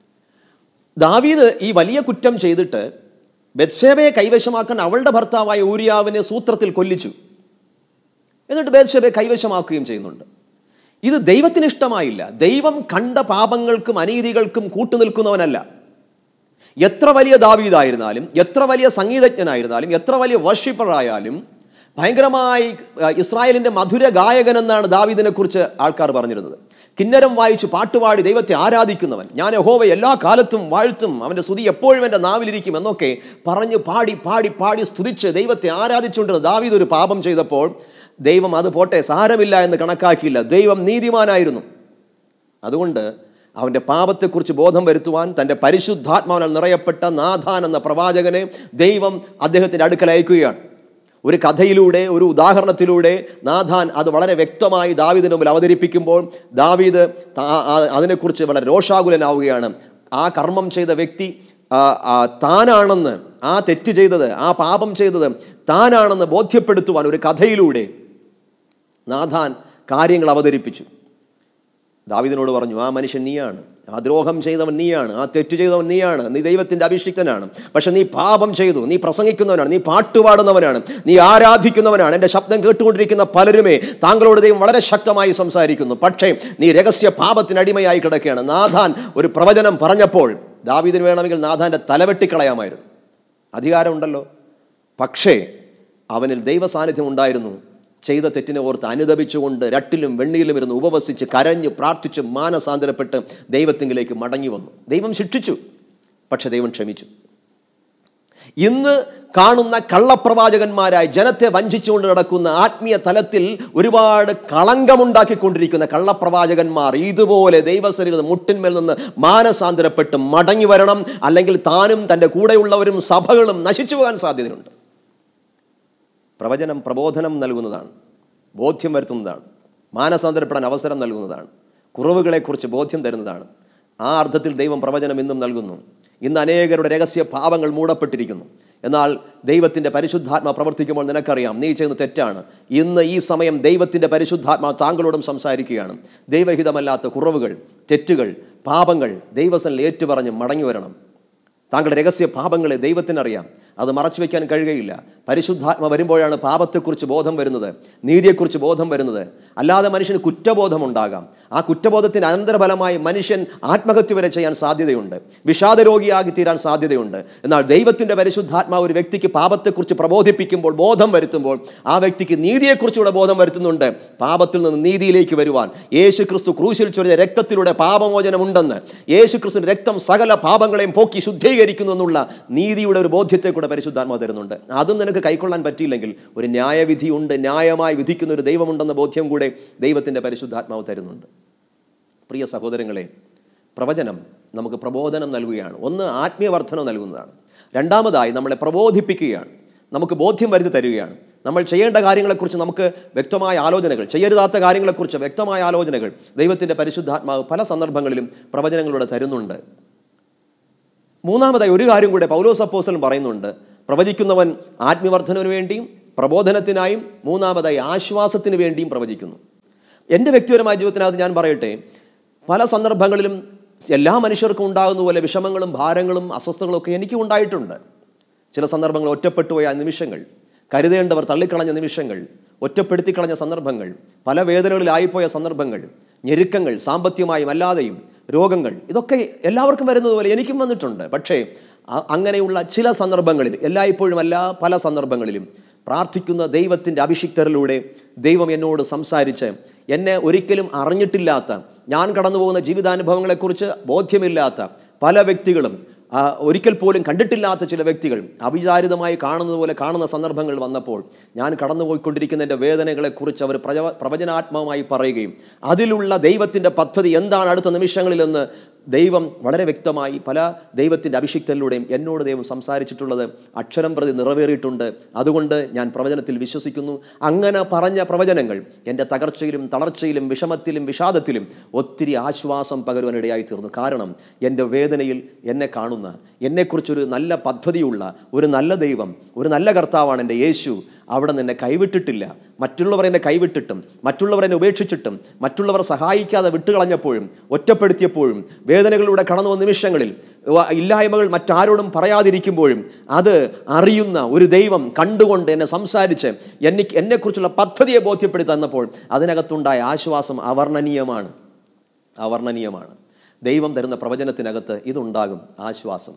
ദാവീദ് ഈ വലിയ കുറ്റം ചെയ്തിട്ട് ബത്ഷേബയെ കൈവശമാക്കാൻ അവളുടെ ഭർത്താവായ ഊരിയാവിനെ സൂത്രത്തിൽ കൊല്ലിച്ചു എന്നിട്ട് ബേത്ഷേബയെ കൈവശമാക്കുകയും ചെയ്യുന്നുണ്ട് ഇത് ദൈവത്തിന് ഇഷ്ടമായില്ല ദൈവം കണ്ട പാപങ്ങൾക്കും അനീതികൾക്കും കൂട്ടുനിൽക്കുന്നവനല്ല എത്ര വലിയ ദാവീദായിരുന്നാലും എത്ര വലിയ സംഗീതജ്ഞനായിരുന്നാലും എത്ര വലിയ വർഷിപ്പറായാലും ഭയങ്കരമായി ആ, ഇസ്രായേലിന്റെ മധുര ഗായകൻ എന്നാണ് ദാവീദിനെ കുറിച്ച് ആൾക്കാർ പറഞ്ഞിരുന്നത് കിന്നരം വായിച്ചു പാട്ടുപാടി ദൈവത്തെ ആരാധിക്കുന്നവൻ ഞാൻ യഹോവ എല്ലാ കാലത്തും വാഴ്ത്തും അവൻ്റെ സ്തുതി എപ്പോഴും എൻ്റെ നാവിലിരിക്കും എന്നൊക്കെ പറഞ്ഞ് പാടി പാടി പാടി സ്തുതിച്ച് ദൈവത്തെ ആരാധിച്ചുകൊണ്ടിരുന്ന ദാവീദ് ഒരു പാപം ചെയ്തപ്പോൾ ദൈവം അത് പോട്ടെ സാരമില്ല എന്ന് കണക്കാക്കിയില്ല ദൈവം നീതിമാനായിരുന്നു അതുകൊണ്ട് അവൻ്റെ പാപത്തെക്കുറിച്ച് ബോധം വരുത്തുവാൻ തൻ്റെ പരിശുദ്ധാത്മാവിനാൽ നിറയപ്പെട്ട നാഥാൻ എന്ന പ്രവാചകനെ ദൈവം അദ്ദേഹത്തിൻ്റെ അടുക്കൽ അയക്കുകയാണ് ഒരു കഥയിലൂടെ ഒരു ഉദാഹരണത്തിലൂടെ നാഥാൻ അത് വളരെ വ്യക്തമായി ദാവീദിന് മുമ്പിൽ അവതരിപ്പിക്കുമ്പോൾ ദാവീദ് താ- ആ- അതിനെക്കുറിച്ച് വളരെ രോഷാകുലനാവുകയാണ് ആ കർമ്മം ചെയ്ത വ്യക്തി ആ, ആ, താനാണെന്ന് ആ തെറ്റ് ചെയ്തത് ആ പാപം ചെയ്തത് താനാണെന്ന് ബോധ്യപ്പെടുത്തുവാൻ ഒരു കഥയിലൂടെ നാഥാൻ കാര്യങ്ങൾ അവതരിപ്പിച്ചു ദാവിദിനോട് പറഞ്ഞു ആ മനുഷ്യൻ നീയാണ് ആ ദ്രോഹം ചെയ്തവൻ നീയാണ് ആ തെറ്റ് ചെയ്തവൻ നീയാണ് നീ ദൈവത്തിന്റെ അഭിഷിക്തനാണ് പക്ഷെ നീ പാപം ചെയ്തു നീ പ്രസംഗിക്കുന്നവനാണ് നീ പാട്ടുപാടുന്നവനാണ് നീ ആരാധിക്കുന്നവനാണ് എൻ്റെ ശബ്ദം കേട്ടുകൊണ്ടിരിക്കുന്ന പലരുമേ താങ്കളോട് ദൈവം വളരെ ശക്തമായി സംസാരിക്കുന്നു പക്ഷേ നീ രഹസ്യ പാപത്തിന് അടിമയായി കിടക്കുകയാണ് നാഥാൻ ഒരു പ്രവചനം പറഞ്ഞപ്പോൾ ദാവീദിന് വേണമെങ്കിൽ നാഥാന്റെ തലവെട്ടിക്കളയാമായിരുന്നു അധികാരമുണ്ടല്ലോ പക്ഷേ അവനിൽ ദൈവ സാന്നിധ്യം ഉണ്ടായിരുന്നു ചെയ്ത തെറ്റിനെ ഓർത്ത് അനുദപിച്ചുകൊണ്ട് രട്ടിലും വെണ്ണിയിലും ഇരുന്ന് ഉപവസിച്ച് കരഞ്ഞ് പ്രാർത്ഥിച്ച് മാനസാന്തരപ്പെട്ട് ദൈവത്തിങ്കിലേക്ക് മടങ്ങി വന്നു ദൈവം ശിക്ഷിച്ചു പക്ഷെ ദൈവം ക്ഷമിച്ചു ഇന്ന് കാണുന്ന കള്ളപ്രവാചകന്മാരായി ജനത്തെ വഞ്ചിച്ചുകൊണ്ട് നടക്കുന്ന ആത്മീയ തലത്തിൽ ഒരുപാട് കളങ്കമുണ്ടാക്കിക്കൊണ്ടിരിക്കുന്ന കള്ളപ്രവാചകന്മാർ ഇതുപോലെ ദൈവസരിത മുട്ടിന്മേൽ നിന്ന് മാനസാന്തരപ്പെട്ട് മടങ്ങി വരണം അല്ലെങ്കിൽ താനും തൻ്റെ കൂടെയുള്ളവരും സഭകളും നശിച്ചു പോകാൻ സാധ്യതയുണ്ട് പ്രവചനം പ്രബോധനം നൽകുന്നതാണ് ബോധ്യം വരുത്തുന്നതാണ് മാനസാന്തരപ്പെടാൻ അവസരം നൽകുന്നതാണ് കുറവുകളെക്കുറിച്ച് ബോധ്യം തരുന്നതാണ് ആ അർത്ഥത്തിൽ ദൈവം പ്രവചനം ഇന്നും നൽകുന്നു ഇന്ന് അനേകരുടെ രഹസ്യ ഭാവങ്ങൾ മൂടപ്പെട്ടിരിക്കുന്നു എന്നാൽ ദൈവത്തിൻ്റെ പരിശുദ്ധാത്മ പ്രവർത്തിക്കുമ്പോൾ നിനക്കറിയാം നീ ചെയ്യുന്ന തെറ്റാണ് ഇന്ന് ഈ സമയം ദൈവത്തിൻ്റെ പരിശുദ്ധാത്മാ താങ്കളോടും സംസാരിക്കുകയാണ് ദൈവഹിതമല്ലാത്ത കുറവുകൾ തെറ്റുകൾ പാപങ്ങൾ ദൈവസനിൽ ഏറ്റുപറഞ്ഞ് മടങ്ങി വരണം താങ്കളുടെ രഹസ്യ പാപങ്ങളെ ദൈവത്തിനറിയാം അത് മറച്ചു വയ്ക്കാൻ കഴിയുകയില്ല പരിശുദ്ധാത്മ വരുമ്പോഴാണ് പാപത്തെക്കുറിച്ച് ബോധം വരുന്നത് നീതിയെക്കുറിച്ച് ബോധം വരുന്നത് അല്ലാതെ മനുഷ്യന് കുറ്റബോധം ഉണ്ടാകാം ആ കുറ്റബോധത്തിന് അനന്തരഫലമായി മനുഷ്യൻ ആത്മഹത്യ വരെ ചെയ്യാൻ സാധ്യതയുണ്ട് വിഷാദരോഗിയാകി തീരാൻ സാധ്യതയുണ്ട് എന്നാൽ ദൈവത്തിൻ്റെ പരിശുദ്ധാത്മാവ് ഒരു വ്യക്തിക്ക് പാപത്തെക്കുറിച്ച് പ്രബോധിപ്പിക്കുമ്പോൾ ബോധം വരുത്തുമ്പോൾ ആ വ്യക്തിക്ക് നീതിയെക്കുറിച്ചുകൂടെ ബോധം വരുത്തുന്നുണ്ട് പാപത്തിൽ നിന്ന് നീതിയിലേക്ക് വരുവാൻ യേശു ക്രിസ്തു ക്രൂശിൽ ചൊരിഞ്ഞ രക്തത്തിലൂടെ പാപമോചനമുണ്ടെന്ന് യേശു ക്രിസ്തു രക്തം സകല പാപങ്ങളെയും പോക്കി ശുദ്ധീകരിക്കുന്നു എന്നുള്ള നീതിയുടെ ഒരു ബോധ്യത്തെ കൂടെ പരിശുദ്ധാത്മാവ് തരുന്നുണ്ട് അതും നിനക്ക് കൈക്കൊള്ളാൻ പറ്റിയില്ലെങ്കിൽ ഒരു ന്യായവിധിയുണ്ട് ന്യായമായി വിധിക്കുന്ന ഒരു ദൈവമുണ്ടെന്ന ബോധ്യം കൂടെ ദൈവത്തിൻ്റെ പരിശുദ്ധാത്മാവ് തരുന്നുണ്ട് പ്രിയ സഹോദരങ്ങളെ പ്രവചനം നമുക്ക് പ്രബോധനം നൽകുകയാണ് ഒന്ന് ആത്മീയവർദ്ധനം നൽകുന്നതാണ് രണ്ടാമതായി നമ്മളെ പ്രബോധിപ്പിക്കുകയാണ് നമുക്ക് ബോധ്യം വരുത്തി തരികയാണ് നമ്മൾ ചെയ്യേണ്ട കാര്യങ്ങളെക്കുറിച്ച് നമുക്ക് വ്യക്തമായ ആലോചനകൾ ചെയ്യരുതാത്ത കാര്യങ്ങളെക്കുറിച്ച് വ്യക്തമായ ആലോചനകൾ ദൈവത്തിൻ്റെ പരിശുദ്ധാത്മാവ് പല സന്ദർഭങ്ങളിലും പ്രവചനങ്ങളിലൂടെ തരുന്നുണ്ട് മൂന്നാമതായി ഒരു കാര്യം കൂടെ പൗലോസ് അപ്പോസലൻ പറയുന്നുണ്ട് പ്രവചിക്കുന്നവൻ ആത്മീയവർദ്ധനവിന് വേണ്ടിയും പ്രബോധനത്തിനായും മൂന്നാമതായി ആശ്വാസത്തിന് വേണ്ടിയും പ്രവചിക്കുന്നു എൻ്റെ വ്യക്തിപരമായ ജീവിതത്തിനകത്ത് ഞാൻ പറയട്ടെ പല സന്ദർഭങ്ങളിലും എല്ലാ മനുഷ്യർക്കും ഉണ്ടാകുന്ന പോലെ വിഷമങ്ങളും ഭാരങ്ങളും അസ്വസ്ഥകളും ഒക്കെ എനിക്കും ഉണ്ടായിട്ടുണ്ട് ചില സന്ദർഭങ്ങൾ ഒറ്റപ്പെട്ടു പോയ നിമിഷങ്ങൾ കരുതേണ്ടവർ തള്ളിക്കളഞ്ഞ നിമിഷങ്ങൾ ഒറ്റപ്പെടുത്തിക്കളഞ്ഞ സന്ദർഭങ്ങൾ പല വേദനകളിലായിപ്പോയ സന്ദർഭങ്ങൾ ഞെരുക്കങ്ങൾ സാമ്പത്തികമായും അല്ലാതെയും രോഗങ്ങൾ ഇതൊക്കെ എല്ലാവർക്കും വരുന്നത് പോലെ എനിക്കും വന്നിട്ടുണ്ട് പക്ഷേ അ- അങ്ങനെയുള്ള ചില സന്ദർഭങ്ങളിൽ എല്ലായ്പ്പോഴുമല്ല പല സന്ദർഭങ്ങളിലും പ്രാർത്ഥിക്കുന്ന ദൈവത്തിൻ്റെ അഭിഷിക്തരിലൂടെ ദൈവം എന്നോട് സംസാരിച്ച് എന്നെ ഒരിക്കലും അറിഞ്ഞിട്ടില്ലാത്ത ഞാൻ കടന്നു പോകുന്ന ജീവിതാനുഭവങ്ങളെക്കുറിച്ച് ബോധ്യമില്ലാത്ത പല വ്യക്തികളും ആ, ഒരിക്കൽ പോലും കണ്ടിട്ടില്ലാത്ത ചില വ്യക്തികൾ അവിചാരിതമായി കാണുന്നത് പോലെ കാണുന്ന സന്ദർഭങ്ങൾ വന്നപ്പോൾ ഞാൻ കടന്നുപോയിക്കൊണ്ടിരിക്കുന്നതിൻ്റെ വേദനകളെക്കുറിച്ച് അവർ പ്രജ പ്രവചനാത്മകമായി പറയുകയും അതിലുള്ള ദൈവത്തിൻ്റെ പദ്ധതി എന്താണ് അടുത്ത നിമിഷങ്ങളിലെന്ന് ദൈവം വളരെ വ്യക്തമായി പല ദൈവത്തിൻ്റെ അഭിഷിക്തരിലൂടെയും എന്നോട് ദൈവം സംസാരിച്ചിട്ടുള്ളത് അക്ഷരം പ്രതി നിറവേറിയിട്ടുണ്ട് അതുകൊണ്ട് ഞാൻ പ്രവചനത്തിൽ വിശ്വസിക്കുന്നു അങ്ങനെ പറഞ്ഞ പ്രവചനങ്ങൾ എൻ്റെ തകർച്ചയിലും തളർച്ചയിലും വിഷമത്തിലും വിഷാദത്തിലും ഒത്തിരി ആശ്വാസം പകരുവാനിടയായി തീർന്നു കാരണം എൻ്റെ വേദനയിൽ എന്നെ കാണുന്ന എന്നെക്കുറിച്ചൊരു നല്ല പദ്ധതിയുള്ള ഒരു നല്ല ദൈവം ഒരു നല്ല കർത്താവാണ് എൻ്റെ യേശു അവിടെ നിന്നെ കൈവിട്ടിട്ടില്ല മറ്റുള്ളവർ എന്നെ കൈവിട്ടിട്ടും മറ്റുള്ളവർ എന്നെ ഉപേക്ഷിച്ചിട്ടും മറ്റുള്ളവർ സഹായിക്കാതെ വിട്ടുകളഞ്ഞപ്പോഴും ഒറ്റപ്പെടുത്തിയപ്പോഴും വേദനകളിലൂടെ കടന്നു വന്ന നിമിഷങ്ങളിൽ വ- ഇല്ലായ്മകൾ മറ്റാരോടും പറയാതിരിക്കുമ്പോഴും അത് അറിയുന്ന ഒരു ദൈവം കണ്ടുകൊണ്ട് എന്നെ സംസാരിച്ച് എന്നെ എന്നെക്കുറിച്ചുള്ള പദ്ധതിയെ ബോധ്യപ്പെടുത്തി തന്നപ്പോൾ അതിനകത്തുണ്ടായ ആശ്വാസം അവർണ്ണനീയമാണ് അവർണ്ണനീയമാണ് ദൈവം തരുന്ന പ്രവചനത്തിനകത്ത് ഇതുണ്ടാകും ആശ്വാസം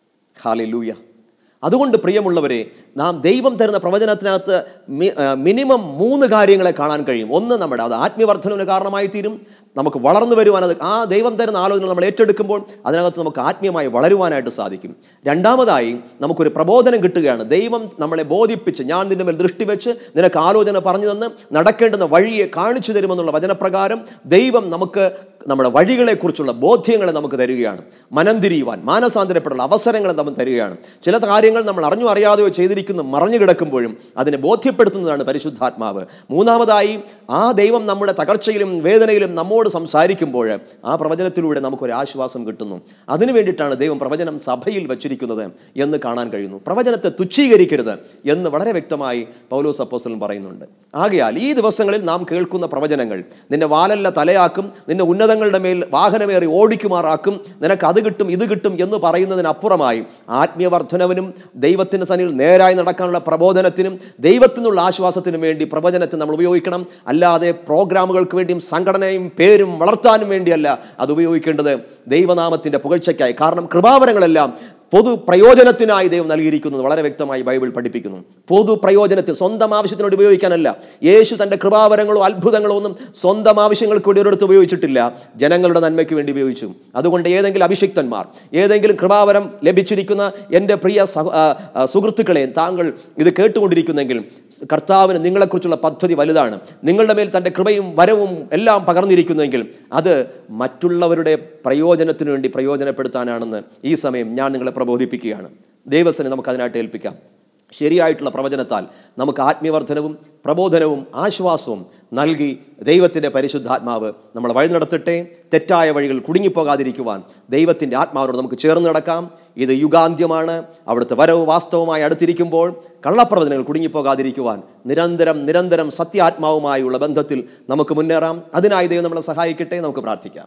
ഹാലൂയ അതുകൊണ്ട് പ്രിയമുള്ളവരെ നാം ദൈവം തരുന്ന പ്രവചനത്തിനകത്ത് മി- ആ, മിനിമം മൂന്ന് കാര്യങ്ങളെ കാണാൻ കഴിയും ഒന്ന് നമ്മുടെ അത് ആത്മീയവർദ്ധനവിന് കാരണമായി തീരും നമുക്ക് വളർന്നു വരുവാൻ അത് ആ ദൈവം തരുന്ന ആലോചന നമ്മൾ ഏറ്റെടുക്കുമ്പോൾ അതിനകത്ത് നമുക്ക് ആത്മീയമായി വളരുവാനായിട്ട് സാധിക്കും രണ്ടാമതായി നമുക്കൊരു പ്രബോധനം കിട്ടുകയാണ് ദൈവം നമ്മളെ ബോധിപ്പിച്ച് ഞാൻ നിന്റെ മേൽ ദൃഷ്ടി വെച്ച് നിനക്ക് ആലോചന പറഞ്ഞു തന്ന് നടക്കേണ്ടുന്ന വഴിയെ കാണിച്ചു തരുമെന്നുള്ള വചനപ്രകാരം ദൈവം നമുക്ക് നമ്മുടെ വഴികളെക്കുറിച്ചുള്ള ബോധ്യങ്ങളെ നമുക്ക് തരികയാണ് മനം തിരിയുവാൻ മാനസാന്തരപ്പെട്ടുള്ള അവസരങ്ങളെ നമ്മൾ തരികയാണ് ചില കാര്യങ്ങൾ നമ്മൾ അറിഞ്ഞോ അറിയാതെയോ ചെയ്തിരിക്കുന്ന മറഞ്ഞു കിടക്കുമ്പോഴും അതിനെ ബോധ്യപ്പെടുത്തുന്നതാണ് പരിശുദ്ധാത്മാവ് മൂന്നാമതായി ആ ദൈവം നമ്മുടെ തകർച്ചയിലും വേദനയിലും നമ്മോട് സംസാരിക്കുമ്പോൾ ആ പ്രവചനത്തിലൂടെ നമുക്കൊരു ആശ്വാസം കിട്ടുന്നു അതിനു വേണ്ടിയിട്ടാണ് ദൈവം പ്രവചനം സഭയിൽ വച്ചിരിക്കുന്നത് എന്ന് കാണാൻ കഴിയുന്നു പ്രവചനത്തെ തുച്ഛീകരിക്കരുത് എന്ന് വളരെ വ്യക്തമായി പൗലോസ് അപ്പോസ്റ്റലൻ പറയുന്നുണ്ട് ആകയാൽ ഈ ദിവസങ്ങളിൽ നാം കേൾക്കുന്ന പ്രവചനങ്ങൾ നിന്നെ വാലല്ല തലയാക്കും നിന്നെ ഉന്നതങ്ങളുടെ മേൽ വാഹനമേറി ഓടിക്കുമാറാക്കും നിനക്ക് അത് കിട്ടും ഇത് കിട്ടും എന്ന് പറയുന്നതിനപ്പുറമായി ആത്മീയവർദ്ധനവിനും ദൈവത്തിൻ്റെ സനിൽ നേരായി നടക്കാനുള്ള പ്രബോധനത്തിനും ദൈവത്തിനുള്ള ആശ്വാസത്തിനും വേണ്ടി പ്രവചനത്തെ നമ്മൾ ഉപയോഗിക്കണം അല്ലാതെ പ്രോഗ്രാമുകൾക്ക് വേണ്ടിയും സംഘടനയും പേരും വളർത്താനും വേണ്ടിയല്ല അത് ഉപയോഗിക്കേണ്ടത് ദൈവനാമത്തിൻ്റെ പുകഴ്ചയ്ക്കായി കാരണം കൃപാവരങ്ങളെല്ലാം പൊതു പ്രയോജനത്തിനായി ദൈവം നൽകിയിരിക്കുന്നത് വളരെ വ്യക്തമായി ബൈബിൾ പഠിപ്പിക്കുന്നു പൊതു പ്രയോജനത്തിൽ സ്വന്തം ആവശ്യത്തിനോട് ഉപയോഗിക്കാനല്ല യേശു തൻ്റെ കൃപാവരങ്ങളോ അത്ഭുതങ്ങളോ ഒന്നും സ്വന്തം ആവശ്യങ്ങൾക്ക് വേണ്ടി ഒരിടത്ത് ഉപയോഗിച്ചിട്ടില്ല ജനങ്ങളുടെ നന്മയ്ക്ക് വേണ്ടി ഉപയോഗിച്ചു അതുകൊണ്ട് ഏതെങ്കിലും അഭിഷിക്തന്മാർ ഏതെങ്കിലും കൃപാവരം ലഭിച്ചിരിക്കുന്ന എൻ്റെ പ്രിയ സഹ- ആ, ആ, സുഹൃത്തുക്കളെ താങ്കൾ ഇത് കേട്ടുകൊണ്ടിരിക്കുന്നെങ്കിൽ കർത്താവിന് നിങ്ങളെക്കുറിച്ചുള്ള പദ്ധതി വലുതാണ് നിങ്ങളുടെ മേൽ തൻ്റെ കൃപയും വരവും എല്ലാം പകർന്നിരിക്കുന്നെങ്കിൽ അത് മറ്റുള്ളവരുടെ പ്രയോജനത്തിനു വേണ്ടി പ്രയോജനപ്പെടുത്താനാണെന്ന് ഈ സമയം ഞാൻ നിങ്ങളെ പ്രബോധിപ്പിക്കുകയാണ് ദൈവസനെ നമുക്ക് അതിനായിട്ട് ഏൽപ്പിക്കാം ശരിയായിട്ടുള്ള പ്രവചനത്താൽ നമുക്ക് ആത്മീയവർദ്ധനവും പ്രബോധനവും ആശ്വാസവും നൽകി ദൈവത്തിൻ്റെ പരിശുദ്ധാത്മാവ് നമ്മളെ വഴി നടത്തട്ടെ തെറ്റായ വഴികൾ കുടുങ്ങിപ്പോകാതിരിക്കുവാൻ ദൈവത്തിൻ്റെ ആത്മാവിനോട് നമുക്ക് ചേർന്ന് നടക്കാം ഇത് യുഗാന്ത്യമാണ് അവിടുത്തെ വരവ് വാസ്തവമായി അടുത്തിരിക്കുമ്പോൾ കള്ളപ്രവചനങ്ങൾ കുടുങ്ങിപ്പോകാതിരിക്കുവാൻ നിരന്തരം നിരന്തരം സത്യാത്മാവുമായുള്ള ബന്ധത്തിൽ നമുക്ക് മുന്നേറാം അതിനായി ദൈവം നമ്മളെ സഹായിക്കട്ടെ നമുക്ക് പ്രാർത്ഥിക്കാം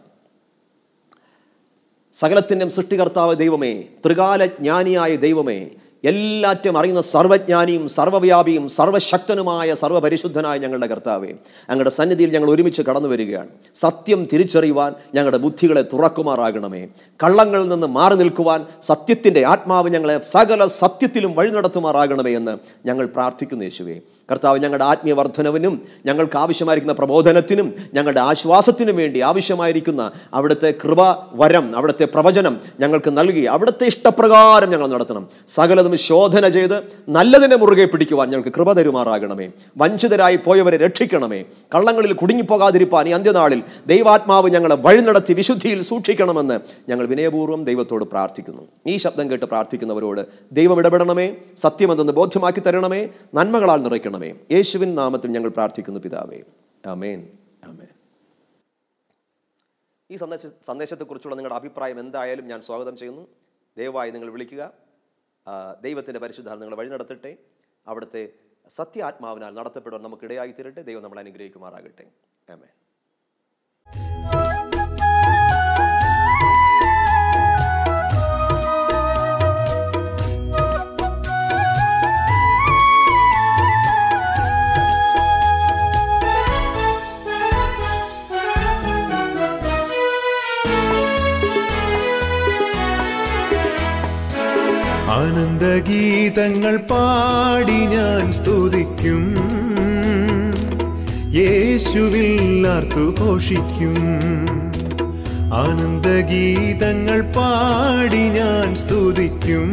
സകലത്തിൻ്റെയും സൃഷ്ടികർത്താവ് ദൈവമേ ത്രികാല ജ്ഞാനിയായ ദൈവമേ എല്ലാറ്റും അറിയുന്ന സർവജ്ഞാനിയും സർവ്വവ്യാപിയും സർവശക്തനുമായ സർവ്വപരിശുദ്ധനായ ഞങ്ങളുടെ കർത്താവേ ഞങ്ങളുടെ സന്നിധിയിൽ ഞങ്ങൾ ഒരുമിച്ച് കടന്നു വരികയാണ് സത്യം തിരിച്ചറിയുവാൻ ഞങ്ങളുടെ ബുദ്ധികളെ തുറക്കുമാറാകണമേ കള്ളങ്ങളിൽ നിന്ന് മാറി നിൽക്കുവാൻ സത്യത്തിൻ്റെ ആത്മാവ് ഞങ്ങളെ സകല സത്യത്തിലും വഴി നടത്തുമാറാകണമേ എന്ന് ഞങ്ങൾ പ്രാർത്ഥിക്കുന്നു യേശുവേ കർത്താവ് ഞങ്ങളുടെ ആത്മീയ വർധനവിനും ഞങ്ങൾക്ക് ആവശ്യമായിരിക്കുന്ന പ്രബോധനത്തിനും ഞങ്ങളുടെ ആശ്വാസത്തിനും വേണ്ടി ആവശ്യമായിരിക്കുന്ന അവിടുത്തെ കൃപ വരം അവിടുത്തെ പ്രവചനം ഞങ്ങൾക്ക് നൽകി അവിടുത്തെ ഇഷ്ടപ്രകാരം ഞങ്ങൾ നടത്തണം സകലതും ശോധന ചെയ്ത് നല്ലതിനെ മുറുകെ പിടിക്കുവാൻ ഞങ്ങൾക്ക് കൃപ തരുമാറാകണമേ വഞ്ചിതരായി പോയവരെ രക്ഷിക്കണമേ കള്ളങ്ങളിൽ കുടുങ്ങിപ്പോകാതിരിപ്പാൻ ഈ അന്ത്യനാളിൽ ദൈവാത്മാവ് ഞങ്ങളെ വഴി നടത്തി വിശുദ്ധിയിൽ സൂക്ഷിക്കണമെന്ന് ഞങ്ങൾ വിനയപൂർവ്വം ദൈവത്തോട് പ്രാർത്ഥിക്കുന്നു ഈ ശബ്ദം കേട്ട് പ്രാർത്ഥിക്കുന്നവരോട് ദൈവം ഇടപെടണമേ സത്യമെന്തെന്ന് ബോധ്യമാക്കി തരണമേ നന്മകളാൽ നിറയ്ക്കണമേ യേശുവിൻ നാമത്തിൽ ഞങ്ങൾ പ്രാർത്ഥിക്കുന്നു പിതാവേ ആമേൻ ആമേൻ ഈ സന്ദേശ സന്ദേശത്തെക്കുറിച്ചുള്ള നിങ്ങളുടെ അഭിപ്രായം എന്തായാലും ഞാൻ സ്വാഗതം ചെയ്യുന്നു ദയവായി നിങ്ങൾ വിളിക്കുക ആ, ദൈവത്തിൻ്റെ പരിശുദ്ധാൽ നിങ്ങളെ വഴി നടത്തട്ടെ അവിടുത്തെ സത്യാത്മാവിനാൽ നടത്തപ്പെടുവാൻ നമുക്ക് ഇടയായി തീരട്ടെ ദൈവം നമ്മളെ അനുഗ്രഹിക്കുമാറാകട്ടെ ആമേൻ ആനന്ദഗീതങ്ങൾ പാടി ഞാൻ സ്തുതിക്കും യേശുവിൽ ആർത്തു ഘോഷിക്കും ആനന്ദഗീതങ്ങൾ പാടി ഞാൻ സ്തുതിക്കും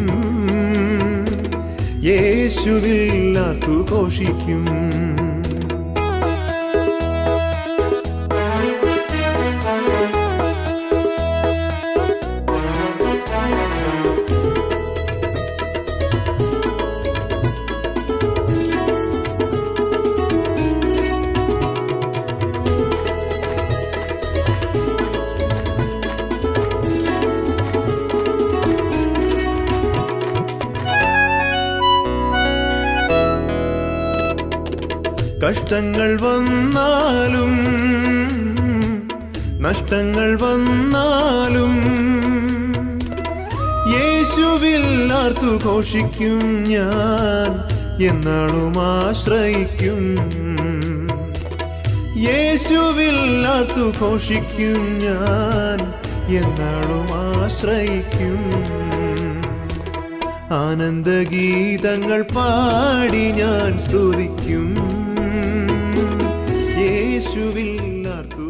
യേശുവിൽ ആർത്തു ഘോഷിക്കും കഷ്ടങ്ങൾ വന്നാലും നഷ്ടങ്ങൾ വന്നാലും യേശുവിൽ ആർത്തു ഘോഷിക്കും ഞാൻ എന്നാളും ആശ്രയിക്കും യേശുവിൽ ആർത്തു ഘോഷിക്കും ഞാൻ എന്നാളും ആശ്രയിക്കും ആനന്ദഗീതങ്ങൾ പാടി ഞാൻ സ്തുതിക്കും യേശുവിൽ ആർത്തു